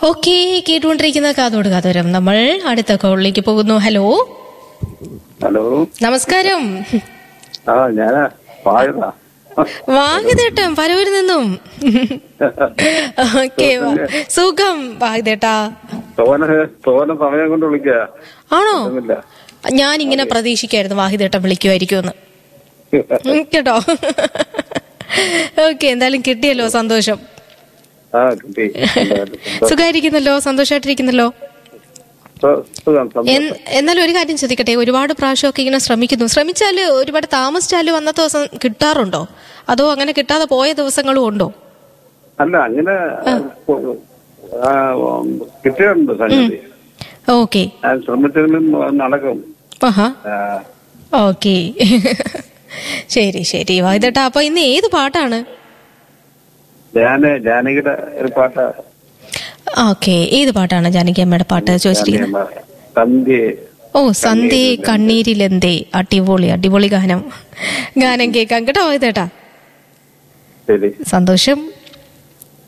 Okay കേട്ടുകൊണ്ടിരിക്കുന്ന കാതോട് കാതോരം നമ്മൾ അടുത്ത കോളിലേക്ക് പോകുന്നു ഹലോ ഹലോ നമസ്കാരം ആ ഞാനാ പായതാ വാഹിതേട്ടൻ പരവൂരിൽ നിന്നും ഓക്കെ സുഖം വാഹിതേട്ടാ തോന തോന സമയം കൊണ്ട് വിളിക്കുക ആണോ ഒന്നുമില്ല ഞാൻ ഇങ്ങനെ പ്രതീക്ഷിക്കായിരുന്നു വാഹിതേട്ടൻ വിളിക്കുമായിരിക്കുമെന്ന് ഉം, കേട്ടോ ഓക്കെ എന്തായാലും കിട്ടിയല്ലോ സന്തോഷം ആ കിട്ടി എന്തായാലും സന്തോഷം. സുഖമായിരിക്കുന്നല്ലോ സന്തോഷമായിട്ടിരിക്കുന്നല്ലോ സു- സുഖം സന്തോഷം. എൻ- എന്നാലും ഒരു കാര്യം ചോദിക്കട്ടെ ഒരുപാട് പ്രാവശ്യമൊക്കെ ഇങ്ങനെ ശ്രമിക്കുന്നു ശ്രമിച്ചാല് ഒരുപാട് താമസിച്ചാലും അന്നത്തെ ദിവസം കിട്ടാറുണ്ടോ അതോ അങ്ങനെ കിട്ടാതെ പോയ ദിവസങ്ങളും ഉണ്ടോ അല്ല അങ്ങനെ ആ, ഉം, കിട്ടിയിട്ടുണ്ട് സംഗതി ഓക്കെ ഞാൻ ശ്രമിച്ചെങ്കിലും നടക്കും ആഹാ ആ, ഓക്കെ ശരി ശരി വായിതേട്ടാ അപ്പൊ ഇന്ന് ഏത് പാട്ടാണ് ഞാന് ജാനകിയുടെ ഒരു പാട്ട ഓക്കെ ഏത് പാട്ടാണ് ജാനകി അമ്മയുടെ പാട്ട് ചോദിച്ചിരിക്കുന്നത് സന്ധ്യ ഓ സന്ധ്യ കണ്ണീരിലെന്തേ അടിപൊളി അടിപൊളി ഗാനം ഗാനം കേൾക്കാം കേട്ടോ വായിതേട്ടാ ശരി സന്തോഷം